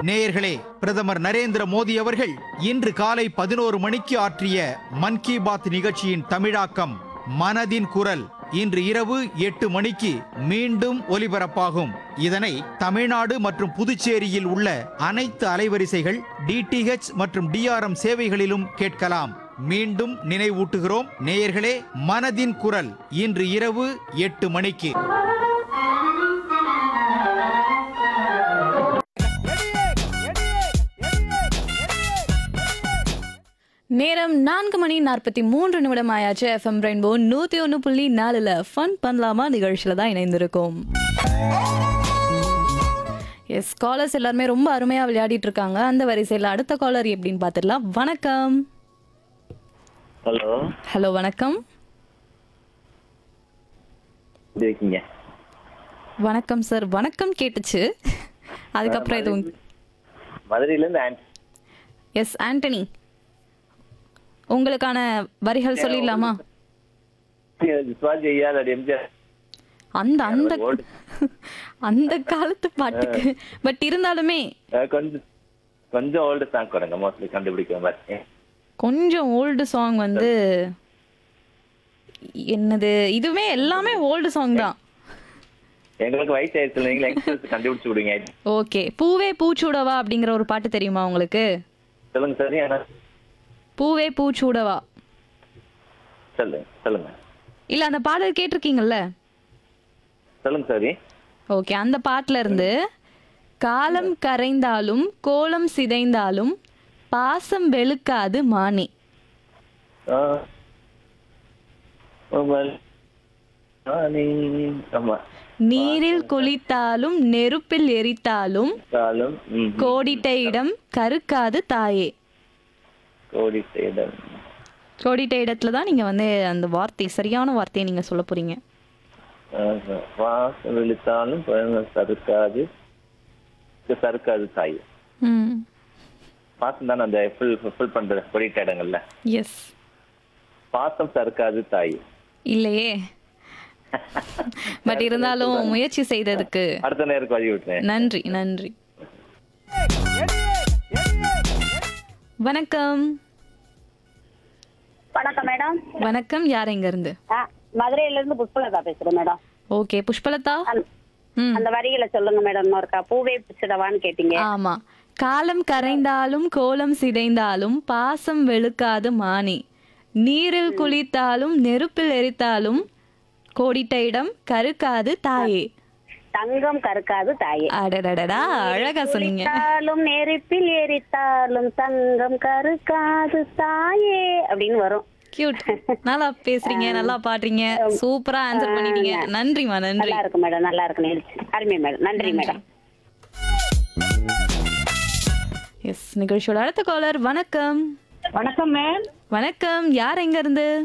நேயர்களே பிரதமர் நரேந்திர மோடி அவர்கள் இன்று காலை பதினோரு மணிக்கு ஆற்றிய மன் கி பாத் நிகழ்ச்சியின் தமிழாக்கம் மனதின் குரல் இன்று இரவு எட்டு மணிக்கு மீண்டும் ஒலிபரப்பாகும் இதனை தமிழ்நாடு மற்றும் புதுச்சேரியில் உள்ள அனைத்து அலைவரிசைகள் டிடிஹெச் மற்றும் டிஆர்எம் சேவைகளிலும் கேட்கலாம் மீண்டும் நினைவூட்டுகிறோம் நேயர்களே மனதின் குரல் இன்று இரவு எட்டு மணிக்கு நேரம் நான்கு மணி நாற்பத்தி மூன்று நிமிடம் ஆயாச்சு எஃப்எம் ரெயின்போ நூத்தி ஒன்று புள்ளி நாலுல ஃபன் பண்ணலாமா நிகழ்ச்சியில தான் இணைந்திருக்கோம் எஸ் காலர்ஸ் எல்லாருமே ரொம்ப அருமையா விளையாடிட்டு இருக்காங்க அந்த வரிசையில் அடுத்த காலர் எப்படின்னு பார்த்துடலாம் வணக்கம் ஹலோ ஹலோ வணக்கம் எப்படி இருக்கீங்க வணக்கம் சார் வணக்கம் கேட்டுச்சு அதுக்கப்புறம் எதுவும் மதுரையில இருந்து ஆன் எஸ் ஆண்டனி உங்களுக்கான வரிகள் சொல்லிடலாமா சிவாஜி ஐயா அல்லது எம்ஜிஆர் அந்த அந்த old. அந்த காலத்து பாட்டுக்கு பட் இருந்தாலுமே அஹ் கொஞ்சம் கொஞ்சம் ஓல்டு சாங் கொடுங்க மோஸ்ட்லி கண்டுபிடிக்கிற மாதிரி கொஞ்சம் ஓல்டு சாங் வந்து என்னது இதுவுமே எல்லாமே ஓல்டு சாங் தான் எங்களுக்கு வயசு ஆயிடுச்சு நீங்க யங்ஸ்டர்ஸ் கண்டுபிடிச்சு விடுங்க ஓகே பூவே பூச்சூடவா அப்படிங்கிற ஒரு பாட்டு தெரியுமா உங்களுக்கு சொல்லுங்க சார் என்ன பூவே பூச்சூடவா சொல்லுங்க சொல்லுங்க இல்ல அந்த பாடல் கேட்டிருக்கீங்கல்ல சொல்லுங்க சாரி ஓகே அந்த பாட்டுல இருந்து காலம் கரைந்தாலும் கோலம் சிதைந்தாலும் பாசம் வெளுக்காது மானே ஆமா நீரில் குளித்தாலும் நெருப்பில் எரித்தாலும் காலம் ம், கோடிட்ட இடம் கருக்காது தாயே கோடி செய்தல் கோடிட்ட இடத்துல தான் நீங்க வந்து அந்த வார்த்தை சரியான வார்த்தையை நீங்க சொல்ல போறீங்க ஆஹ், வாசம் விழுத்தாலும் குழந்தை சறுக்காது சறுக்காது தாய் ம் பாசம் தானே அந்த ஃபுல் ஃபுல் பண்ற கொடிட்ட இடங்கள்ல எஸ் பாசம் சறுக்காது தாய் இல்லையே பட் இருந்தாலும் முயற்சி செய்ததுக்கு அடுத்த நேருக்கு வழி விட்டுறேன் நன்றி நன்றி வணக்கம் வணக்கம் மேடம் வணக்கம் யார் எங்க இருந்து ஆ, மதுரையில இருந்து புஷ்பலதா பேசுறேன் மேடம் ஓகே புஷ்பலதா அந்த- ம் அந்த வரிகளை சொல்லுங்க மேடம் இன்னொருக்கா பூவே பிடிச்சிடவான்னு கேட்டீங்க ஆமா காலம் கரைந்தாலும் கோலம் சிதைந்தாலும் பாசம் வெளுக்காது மானி நீரில் குளித்தாலும் நெருப்பில் எரித்தாலும் கோடிட்ட இடம் கருக்காது தாயே தங்கம் கருக்காது தாயே அடடடடா அழகா சொன்னீங்க குளித்தாலும் நெருப்பில் எரித்தாலும் தங்கம் கருக்காது தாயே அப்படின்னு வரும் கியூட் நல்லா பேசுறீங்க நல்லா பாடுறீங்க சூப்பரா ஆன்சர் பண்ணிட்டீங்க நன்றிமா நன்றி நல்லா இருக்கு மேடம் நல்லா இருக்கு நிகழ்ச்சி அருமை மேடம் நன்றி மேடம் எஸ் நிகழ்ச்சியோட அடுத்த காலர் வணக்கம் வணக்கம் மேம் வணக்கம் யார் எங்க இருந்து